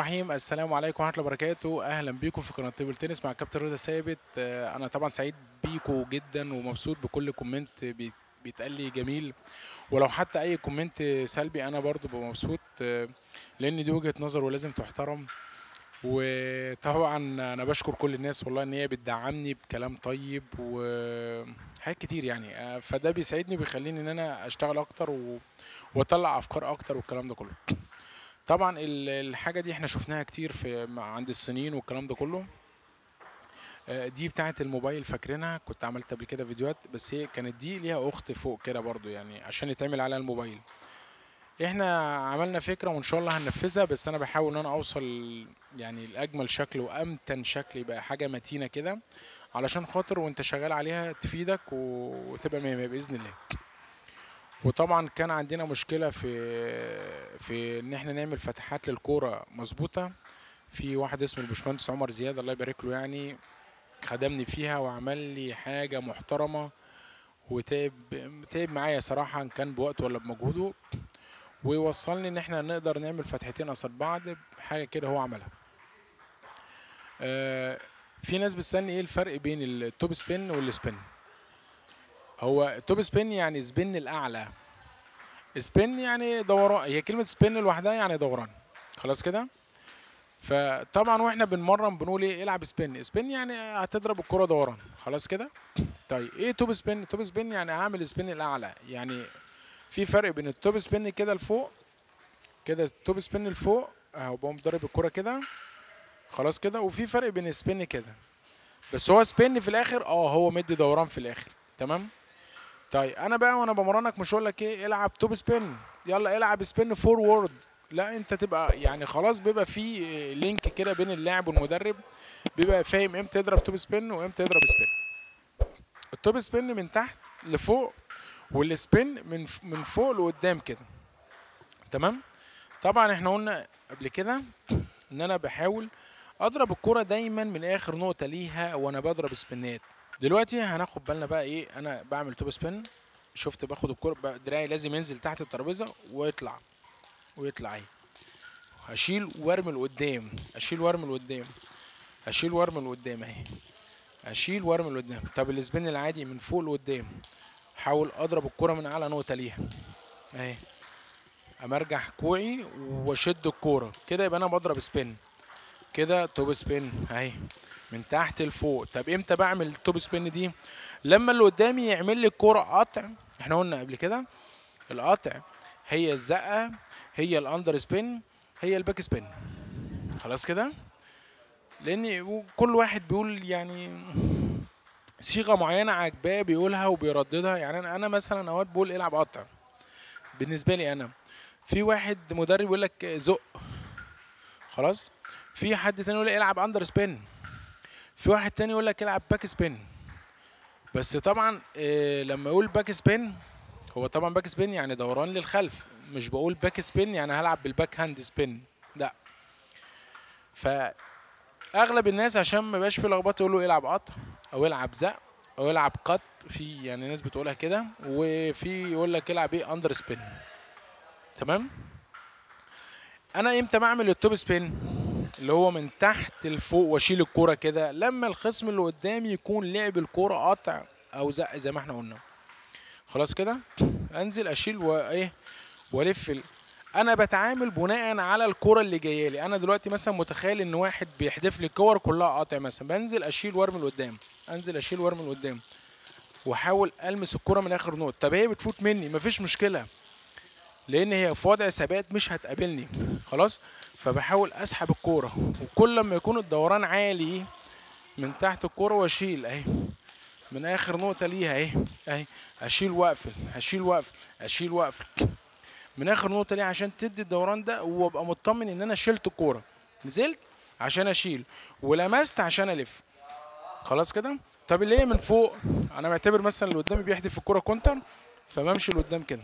الرحيم السلام عليكم ورحمه الله وبركاته اهلا بيكم في قناه تيبل تنس مع كابتن رضا ثابت آه، انا طبعا سعيد بيكم جدا ومبسوط بكل كومنت بي- بيتقال لي جميل ولو حتى اي كومنت سلبي انا برضو ببقى مبسوط آه، لان دي وجهه نظر ولازم تحترم وطبعا انا بشكر كل الناس والله ان هي بتدعمني بكلام طيب وحاجات كتير يعني آه، فده بيساعدني بيخليني ان انا اشتغل اكتر و... واطلع افكار اكتر والكلام ده كله طبعا ال- الحاجه دي احنا شفناها كتير في مع- عند الصينيين والكلام ده كله آه، دي بتاعه الموبايل فاكرينها كنت عملت قبل كده فيديوهات بس هي كانت دي ليها اخت فوق كده برضو يعني عشان يتعمل عليها الموبايل احنا عملنا فكره وان شاء الله هننفذها بس انا بحاول ان انا اوصل يعني لاجمل شكل وامتن شكل يبقى حاجه متينه كده علشان خاطر وانت شغال عليها تفيدك و- وتبقى مية مية باذن الله وطبعا كان عندنا مشكله في في ان احنا نعمل فتحات للكوره مظبوطه في واحد اسمه الباشمهندس عمر زياد الله يبارك له يعني خدمني فيها وعمل لي حاجه محترمه وتعب تعب معايا صراحه ان كان بوقته ولا بمجهوده ووصلني ان احنا نقدر نعمل فتحتين قصاد بعض بحاجه كده هو عملها آه في ناس بتسالني ايه الفرق بين التوب سبين والسبين هو التوب سبين يعني سبين الاعلى سبين يعني دوران هي كلمه سبين لوحدها يعني دوران خلاص كده فطبعا واحنا بنمرن بنقول ايه العب سبين سبين يعني هتضرب الكره دوران خلاص كده طيب ايه توب سبين توب سبين يعني هعمل سبين الاعلى يعني في فرق بين التوب سبين كده لفوق كده التوب سبين لفوق اهو بقوم ضارب الكره كده خلاص كده وفي فرق بين سبين كده بس هو سبين في الاخر اه هو مدي دوران في الاخر تمام طيب انا بقى وانا بمرنك مش هقول لك ايه العب توب سبين يلا العب سبين فورورد لا انت تبقى يعني خلاص بيبقى في لينك كده بين اللاعب والمدرب بيبقى فاهم امتى يضرب توب سبين وامتى يضرب سبين التوب سبين من تحت لفوق والسبين من من فوق لقدام كده تمام طبعا احنا قلنا قبل كده ان انا بحاول اضرب الكرة دايما من اخر نقطة ليها وانا بضرب سبينات دلوقتي هناخد بالنا بقى ايه انا بعمل توب سبين شفت باخد الكرة بقى دراعي لازم ينزل تحت الترابيزة ويطلع ويطلع اهي هشيل وارمي لقدام اشيل وارمي لقدام اشيل وارمي لقدام اهي اشيل وارمي لقدام طب السبين العادي من فوق لقدام حاول اضرب الكرة من اعلى نقطة ليها اهي امرجح كوعي واشد الكورة كده يبقى انا بضرب سبين كده توب سبين اهي من تحت لفوق طب امتى بعمل التوب سبين دي لما اللي قدامي يعمل لي الكوره قطع احنا قلنا قبل كده القطع هي الزقه هي الاندر سبين هي الباك سبين خلاص كده لان كل واحد بيقول يعني صيغه معينه عاجباه بيقولها وبيرددها يعني انا انا مثلا اوقات بقول العب قطع بالنسبه لي انا في واحد مدرب يقول لك زق خلاص في حد تاني يقول لك العب اندر سبين في واحد تاني يقول لك العب باك سبين بس طبعا إيه لما يقول باك سبين هو طبعا باك سبين يعني دوران للخلف مش بقول باك سبين يعني هلعب بالباك هاند سبين لا فاغلب الناس عشان ما يبقاش في لخبطه يقول له العب قطع او العب زق او العب قط في يعني ناس بتقولها كده وفي يقول لك العب ايه اندر سبين تمام انا امتى بعمل التوب سبين اللي هو من تحت لفوق واشيل الكوره كده لما الخصم اللي قدامي يكون لعب الكوره قطع او زق زي ما احنا قلنا خلاص كده انزل اشيل وايه والف ال- انا بتعامل بناء على الكوره اللي جايه لي انا دلوقتي مثلا متخيل ان واحد بيحدف لي الكور كلها قاطع مثلا بنزل اشيل وارمي لقدام انزل اشيل وارمي لقدام واحاول المس الكوره من اخر نقطه طب هي بتفوت مني مفيش مشكله لان هي في وضع ثبات مش هتقابلني خلاص فبحاول اسحب الكوره وكل ما يكون الدوران عالي من تحت الكوره واشيل اهي من اخر نقطه ليها اهي اهي اشيل واقفل اشيل واقفل اشيل واقفل من اخر نقطه ليها عشان تدي الدوران ده وابقى مطمن ان انا شلت الكوره نزلت عشان اشيل ولمست عشان الف خلاص كده طب اللي هي من فوق انا معتبر مثلا اللي قدامي بيحدف الكوره كونتر فبمشي لقدام كده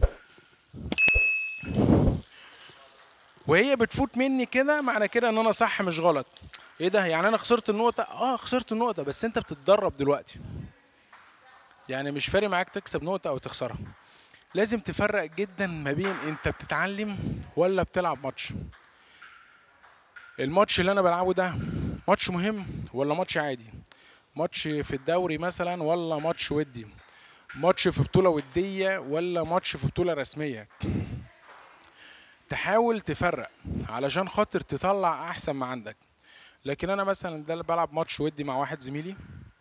وهي بتفوت مني كده معنى كده ان انا صح مش غلط ايه ده يعني انا خسرت النقطه اه خسرت النقطه بس انت بتتدرب دلوقتي يعني مش فارق معاك تكسب نقطه او تخسرها لازم تفرق جدا ما بين انت بتتعلم ولا بتلعب ماتش الماتش اللي انا بلعبه ده ماتش مهم ولا ماتش عادي ماتش في الدوري مثلا ولا ماتش ودي ماتش في بطولة ودية ولا ماتش في بطولة رسمية تحاول تفرق علشان خاطر تطلع احسن ما عندك لكن انا مثلا ده اللي بلعب ماتش ودي مع واحد زميلي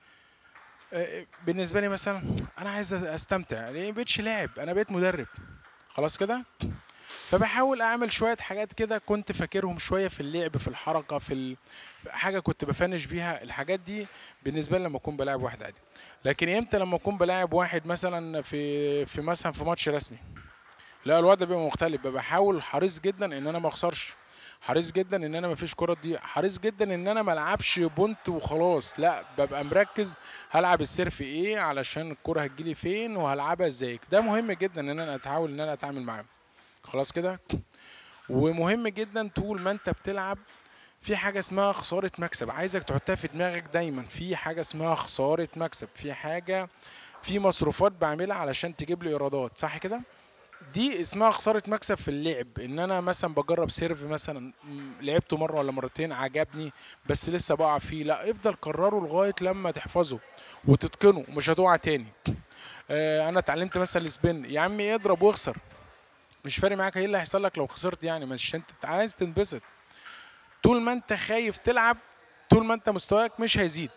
آه، بالنسبه لي مثلا انا عايز استمتع يعني بقتش لاعب انا بقيت مدرب خلاص كده فبحاول اعمل شويه حاجات كده كنت فاكرهم شويه في اللعب في الحركه في ال... حاجه كنت بفنش بيها الحاجات دي بالنسبه لي لما اكون بلاعب واحد عادي لكن امتى لما اكون بلاعب واحد مثلا في في مثلا في ماتش رسمي لا الوضع بيبقى مختلف ببقى بحاول حريص جدا ان انا ما اخسرش حريص جدا ان انا ما فيش كره دي حريص جدا ان انا ما العبش بونت وخلاص لا ببقى مركز هلعب السيرف ايه علشان الكره هتجيلي فين وهلعبها ازاي ده مهم جدا ان انا اتحاول ان انا اتعامل معاه خلاص كده ومهم جدا طول ما انت بتلعب في حاجه اسمها خساره مكسب عايزك تحطها في دماغك دايما في حاجه اسمها خساره مكسب في حاجه في مصروفات بعملها علشان تجيب لي ايرادات صح كده دي اسمها خساره مكسب في اللعب ان انا مثلا بجرب سيرف مثلا م، لعبته مره ولا مرتين عجبني بس لسه بقع فيه لا افضل كرره لغايه لما تحفظه وتتقنه مش هتقع تاني آه انا اتعلمت مثلا السبين يا عمي اضرب واخسر مش فارق معاك ايه اللي هيحصل لك لو خسرت يعني مش انت عايز تنبسط طول ما انت خايف تلعب طول ما انت مستواك مش هيزيد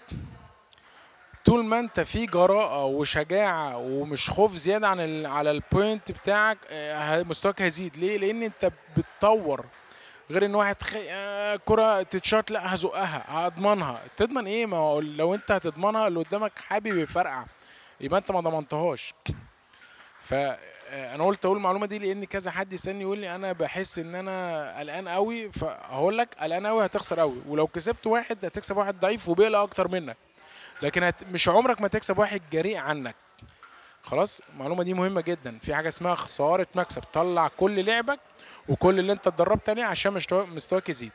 طول ما انت في جراءة وشجاعة ومش خوف زيادة عن ال على البوينت بتاعك آه، مستواك هيزيد ليه؟ لأن انت بتطور غير ان واحد خي... آه، كرة تتشاط لا هزقها هضمنها تضمن ايه ما هو لو انت هتضمنها اللي قدامك حابب يفرقع يبقى انت ما ضمنتهاش ف آه، انا قلت اقول المعلومه دي لان كذا حد يسالني يقول لي انا بحس ان انا قلقان قوي فهقول لك قلقان قوي هتخسر قوي ولو كسبت واحد هتكسب واحد ضعيف وبيقلق اكتر منك لكن هت... مش عمرك ما تكسب واحد جريء عنك خلاص المعلومه دي مهمه جدا في حاجه اسمها خساره مكسب طلع كل لعبك وكل اللي انت اتدربت عليه عشان مستوا- مستواك يزيد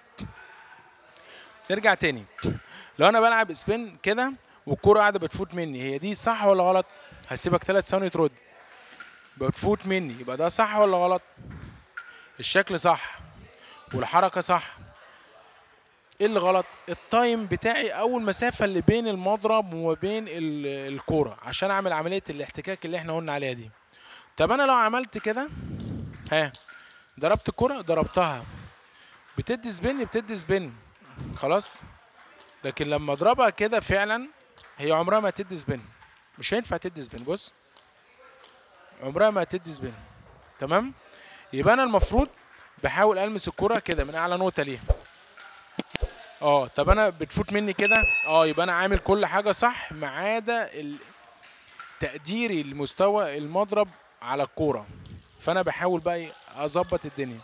نرجع تاني لو انا بلعب سبين كده والكرة قاعده بتفوت مني هي دي صح ولا غلط هسيبك ثلاث ثواني ترد بتفوت مني يبقى ده صح ولا غلط الشكل صح والحركه صح ايه اللي غلط التايم بتاعي او المسافه اللي بين المضرب وما بين ال- الكوره عشان اعمل عمليه الاحتكاك اللي احنا قلنا عليها دي طب انا لو عملت كده ها ضربت الكوره ضربتها بتدي سبين بتدي سبين خلاص لكن لما اضربها كده فعلا هي عمرها ما تدي سبين مش هينفع تدي سبين بص عمرها ما تدي سبين تمام يبقى انا المفروض بحاول المس الكرة كده من اعلى نقطة ليها اه طب انا بتفوت مني كده اه يبقى انا عامل كل حاجة صح ما عدا ال- تقديري لمستوى المضرب على الكورة فانا بحاول بقى إيه؟ اظبط الدنيا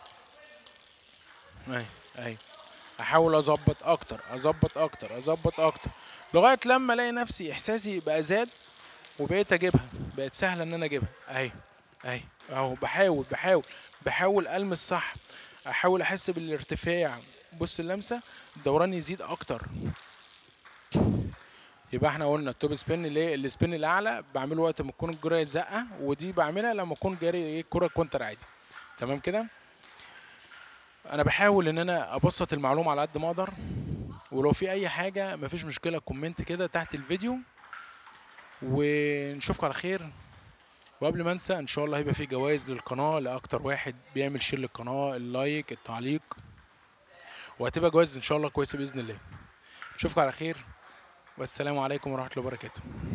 اهي اهي احاول اظبط اكتر اظبط اكتر اظبط اكتر لغايه لما الاقي نفسي احساسي بقى زاد وبقيت اجيبها بقت سهله ان انا اجيبها اهي اهي اهو بحاول بحاول بحاول المس صح احاول احس بالارتفاع بص اللمسه الدوران يزيد اكتر يبقى احنا قلنا التوب سبين اللي هي السبين الاعلى بعمله وقت ما تكون الجرة زقه ودي بعملها لما اكون جاري ايه كره كونتر عادي تمام كده انا بحاول ان انا ابسط المعلومه على قد ما اقدر ولو في اي حاجه مفيش مشكله كومنت كده تحت الفيديو ونشوفكم على خير وقبل ما انسى ان شاء الله هيبقى في جوائز للقناه لاكتر واحد بيعمل شير للقناه اللايك التعليق وهتبقى جوائز ان شاء الله كويسه باذن الله نشوفكم على خير والسلام عليكم ورحمه الله وبركاته